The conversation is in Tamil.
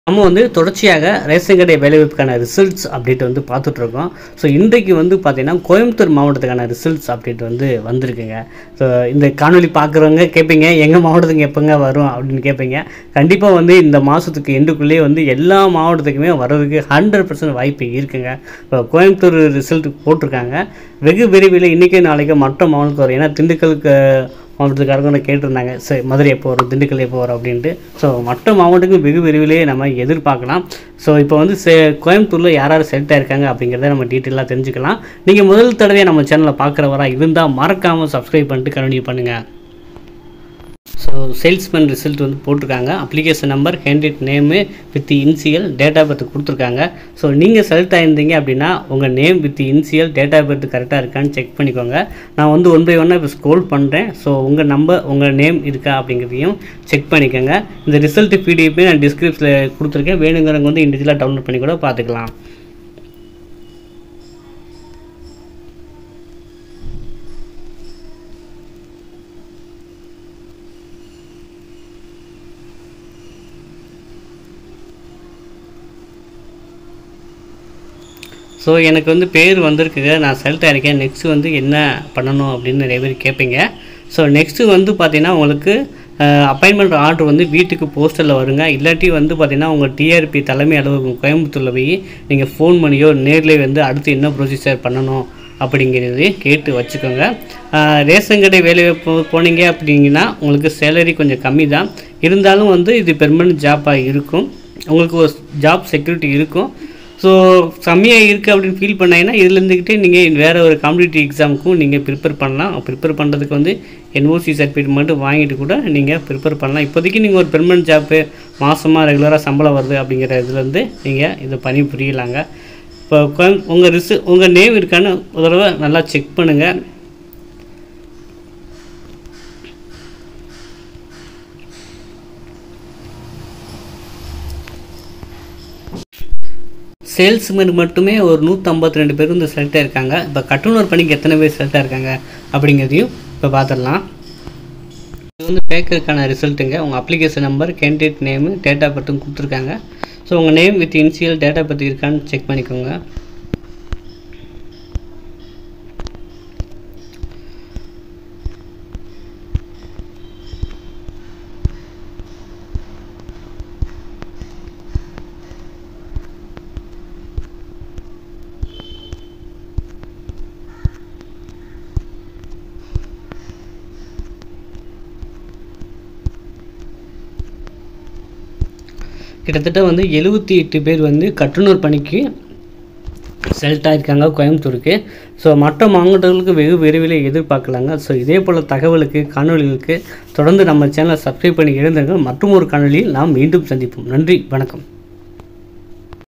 நம்ம வந்து தொடர்ச்சியாக ரேஷன் கடை வேலைவாய்ப்புக்கான ரிசல்ட்ஸ் அப்டேட் வந்து பார்த்துட்ருக்கோம் ஸோ இன்றைக்கு வந்து பார்த்திங்கன்னா கோயம்புத்தூர் மாவட்டத்துக்கான ரிசல்ட்ஸ் அப்டேட் வந்து வந்திருக்குங்க ஸோ இந்த காணொலி பார்க்குறவங்க கேட்பீங்க எங்கள் மாவட்டத்துக்கு எப்போங்க வரும் அப்படின்னு கேட்பீங்க கண்டிப்பாக வந்து இந்த மாதத்துக்கு எண்டுக்குள்ளேயே வந்து எல்லா மாவட்டத்துக்குமே வர்றதுக்கு ஹண்ட்ரட் பர்சன்ட் வாய்ப்பு இருக்குங்க இப்போ கோயம்புத்தூர் ரிசல்ட் போட்டிருக்காங்க வெகு விரைவில் இன்றைக்கே நாளைக்கு மற்ற மாவட்டத்துக்கு வரும் ஏன்னா திண்டுக்கலுக்கு மாவட்டத்துக்காரங்க கேட்டிருந்தாங்க சரி மதுரை எப்போ வரும் திண்டுக்கல் எப்போ வரும் அப்படின்ட்டு ஸோ மற்ற மாவட்டத்துக்கு வெகு விரைவிலேயே நம்ம எதிர்பார்க்கலாம் ஸோ இப்போ வந்து சே கோயம்புத்தூரில் யார் யார் செலக்ட் ஆயிருக்காங்க அப்படிங்கிறத நம்ம டீட்டெயிலாக தெரிஞ்சுக்கலாம் நீங்கள் முதல் தடவையாக நம்ம சேனலில் பார்க்குறவரா இருந்தால் மறக்காமல் சப்ஸ்கிரைப் பண்ணிட்டு கண்டினியூ பண்ணுங்கள் ஸோ சேல்ஸ்மேன் ரிசல்ட் வந்து போட்டிருக்காங்க application number candidate name with initial date of birth கொடுத்துருக்காங்க ஸோ நீங்கள் செலக்ட் ஆயிருந்தீங்க அப்படின்னா உங்கள் name with initial date of birth கரெக்டாக இருக்கான்னு செக் பண்ணிக்கோங்க நான் வந்து ஒன் பை ஒன்னாக இப்போ ஸ்க்ரோல் பண்ணுறேன் ஸோ உங்கள் நம்பர் உங்கள் நேம் இருக்கா அப்படிங்கிறதையும் செக் பண்ணிக்கோங்க இந்த ரிசல்ட் பிடிஎஃப் நான் டிஸ்கிரிப்ஷனில் கொடுத்துருக்கேன் வேணுங்கிறவங்க வந்து இண்டிவிஜுவலாக டவுன்லோட் பண்ணி கூட பார்த்துக்கலாம் ஸோ எனக்கு வந்து பேர் வந்திருக்குங்க நான் செலக்ட் ஆகிருக்கேன் நெக்ஸ்ட்டு வந்து என்ன பண்ணணும் அப்படின்னு நிறைய பேர் கேட்பீங்க ஸோ நெக்ஸ்ட்டு வந்து பார்த்தீங்கன்னா உங்களுக்கு அப்பாயின்மெண்ட் ஆர்டர் வந்து வீட்டுக்கு போஸ்டரில் வருங்க இல்லாட்டி வந்து பார்த்தீங்கன்னா உங்கள் டிஆர்பி தலைமை அலுவலகம் கோயம்புத்தூரில் போய் நீங்கள் ஃபோன் பண்ணியோ நேர்லேயே வந்து அடுத்து என்ன ப்ரொசீஜர் பண்ணணும் அப்படிங்கிறதையும் கேட்டு வச்சுக்கோங்க ஆஹ் ரேஷன் கடை வேலை போ போனீங்க அப்படிங்கன்னா உங்களுக்கு சேலரி கொஞ்சம் கம்மி தான் இருந்தாலும் வந்து இது பெர்மனன்ட் ஜாப்பாக இருக்கும் உங்களுக்கு ஒரு ஜாப் செக்யூரிட்டி இருக்கும் ஸோ கம்மியாக இருக்குது அப்படின்னு ஃபீல் பண்ணீங்கன்னா இதில் இருந்துக்கிட்டே நீங்கள் வேறு ஒரு காம்படிட்டிவ் எக்ஸாமுக்கும் நீங்கள் ப்ரிப்பேர் பண்ணலாம் ப்ரிப்பேர் பண்ணுறதுக்கு வந்து என்ஓசி சர்டிஃபிகேட் மட்டும் வாங்கிட்டு கூட நீங்கள் ப்ரிப்பேர் பண்ணலாம் இப்போதைக்கு நீங்கள் ஒரு பெர்மனன்ட் ஜாப்பு மாதமாக ரெகுலராக சம்பளம் வருது அப்படிங்கிற இதுலேருந்து நீங்கள் இதை பணி புரியலாங்க இப்போ கோயம் உங்கள் ரிசு உங்கள் நேம் இருக்கான்னு ஒரு தடவை நல்லா செக் பண்ணுங்கள் சேல்ஸ்மேன் மட்டுமே ஒரு நூற்றம்பத்தி ரெண்டு பேர் வந்து செலக்ட் ஆயிருக்காங்க இப்போ கட்டுனர் பணிக்கு எத்தனை பேர் செலக்ட் ஆயிருக்காங்க அப்படிங்கிறதையும் இப்போ பார்த்துடலாம் இது வந்து பேக்கருக்கான ரிசல்ட்டுங்க உங்கள் application number candidate name date of பர்த்தும் கொடுத்துருக்காங்க ஸோ உங்கள் name with initial date of birth இருக்கான்னு செக் பண்ணிக்கோங்க கிட்டத்தட்ட வந்து எழுபத்தி எட்டு பேர் வந்து கட்டுனர் பணிக்கு செலக்ட் ஆகிருக்காங்க கோயம்புத்தூருக்கு ஸோ மற்ற மாவட்டங்களுக்கு வெகு விரைவில் எதிர்பார்க்கலாங்க ஸோ இதே போல் தகவலுக்கு காணொளிகளுக்கு தொடர்ந்து நம்ம சேனலை சப்ஸ்கிரைப் பண்ணி எழுந்துங்கள் மற்றும் ஒரு காணொளியில் நாம் மீண்டும் சந்திப்போம் நன்றி வணக்கம்